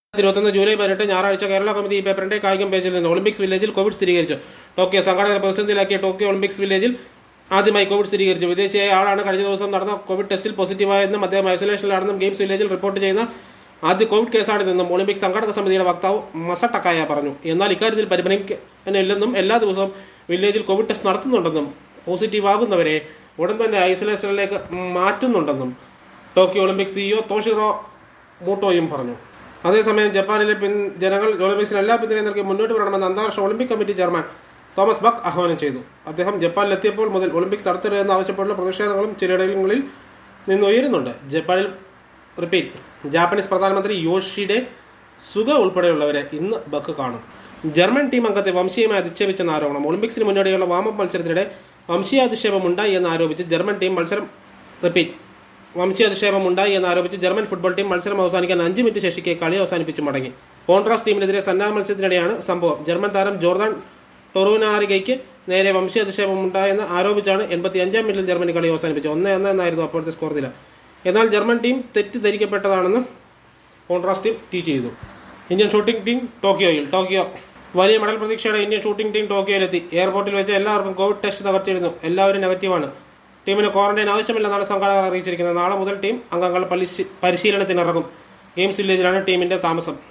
ഇരുപത്തൊന്ന് ജൂലൈ പതിനെട്ട് ഞായറാഴ്ച കേരള കമ്മിറ്റി ഈ പേപ്പറിന്റെ കായികം പേജിൽ നിന്ന് ഒളിമ്പിക്സ് വില്ലേജിൽ കോവിഡ് സ്ഥിരീകരിച്ചു ടോക്കിയോ സംഘാടകർ പ്രതിസന്ധിയിലാക്കിയ ടോക്കിയോ ഒളിമ്പിക്സ് വില്ലേജിൽ ആദ്യമായി കോവിഡ് സ്ഥിരീകരിച്ചു വിദേശിയായ ആളാണ് കഴിഞ്ഞ ദിവസം നടന്ന കോവിഡ് ടെസ്റ്റിൽ പോസിറ്റീവായെന്നും അദ്ദേഹം ഐസൊലേഷനിലാണെന്നും ഗെയിംസ് വില്ലേജിൽ റിപ്പോർട്ട് ചെയ്യുന്ന ആദ്യ കോവിഡ് കേസാണിതെന്നും ഒളിമ്പിക്സ് സംഘാടക സമിതിയുടെ വക്താവ് മസട്ടക്കായ പറഞ്ഞു എന്നാൽ ഇക്കാര്യത്തിൽ പരിഗണിക്കാനില്ലെന്നും എല്ലാ ദിവസവും വില്ലേജിൽ കോവിഡ് ടെസ്റ്റ് നടത്തുന്നുണ്ടെന്നും പോസിറ്റീവ് ആകുന്നവരെ ഉടൻ തന്നെ ഐസൊലേഷനിലേക്ക് മാറ്റുന്നുണ്ടെന്നും ടോക്കിയോ ഒളിമ്പിക്സ് സിഇഒ തോഷിറോ മൂട്ടോയും പറഞ്ഞു അതേസമയം ജപ്പാനിലെ പിൻ ജനങ്ങൾ ഒളിമ്പിക്സിന് എല്ലാ പിന്തുണയും നൽകി മുന്നോട്ട് വരണമെന്ന് അന്താരാഷ്ട്ര Olympic committee chairman Thomas Bach ആഹ്വാനം ചെയ്തു അദ്ദേഹം ജപ്പാനിലെത്തിയപ്പോൾ മുതൽ ഒളിമ്പിക്സ് നടത്തരുതെന്ന് ആവശ്യപ്പെട്ടുള്ള പ്രതിഷേധങ്ങളും ചിലയിടങ്ങളിൽ നിന്ന് ഉയരുന്നുണ്ട് ജപ്പാനിൽ റിപ്പീറ്റ് ജാപ്പനീസ് പ്രധാനമന്ത്രി യോഷിയുടെ സുഗ ഉൾപ്പെടെയുള്ളവരെ ഇന്ന് ബക്ക് കാണും ജർമ്മൻ ടീം അംഗത്തെ വംശീയമായി അധിക്ഷേപിച്ചെന്ന ആരോപണം ഒളിമ്പിക്സിന് മുന്നോടിയുള്ള വാമപ്പ് മത്സരത്തിനിടെ വംശീയ അധിക്ഷേപം ഉണ്ടായി എന്ന് ആരോപിച്ച് ജർമ്മൻ ടീം മത്സരം റിപ്പീറ്റ് വംശീയ അധിക്ഷേപം ഉണ്ടായി എന്ന് ആരോപിച്ച് ജർമ്മൻ ഫുട്ബോൾ ടീം മത്സരം അവസാനിക്കാൻ അഞ്ച് മിനിറ്റ് ശേഷിക്കെ കളി അവസാനിപ്പിച്ച് മടങ്ങി കോൺട്രാസ്റ്റ് ടീമിനെതിരെ സന്നാഹ മത്സരത്തിനിടെയാണ് സംഭവം ജർമ്മൻ താരം ജോർദാൻ ടൊറൂനാരികയ്ക്ക് നേരെ വംശീയ അധിക്ഷേപം ഉണ്ടായെന്ന് ആരോപിച്ചാണ് എൺപത്തി അഞ്ചാം മിനിറ്റിൽ ജർമ്മനി കളി അവസാനിപ്പിച്ചത് ഒന്ന് ഒന്ന് എന്നായിരുന്നു അപ്പോഴത്തെ സ്കോർ നില എന്നാൽ ജർമ്മൻ ടീം തെറ്റിദ്ധരിക്കപ്പെട്ടതാണെന്ന് കോൺട്രാസ്റ്റ് ടീം ട്വീറ്റ് ചെയ്തു ഇന്ത്യൻ ഷൂട്ടിംഗ് ടീം ടോക്കിയോയിൽ ടോക്കിയോ വലിയ മെഡൽ പ്രതീക്ഷയുടെ ഇന്ത്യൻ ഷൂട്ടിംഗ് ടീം ടോക്കിയോയിലെത്തി എയർപോർട്ടിൽ വെച്ച് എല്ലാവർക്കും കോവിഡ് ടെസ്റ്റ് നടത്തിയിരുന്നു എല്ലാവരും നെഗറ്റീവാണ് ടീമിന് ക്വാറന്റൈൻ ആവശ്യമില്ലെന്നാണ് സംഘാടകർ അറിയിച്ചിരിക്കുന്നത് നാളെ മുതൽ ടീം അംഗങ്ങൾ പരിശീ- പരിശീലനത്തിനിറങ്ങും ഗെയിംസ് വില്ലേജിലാണ് ടീമിന്റെ താമസം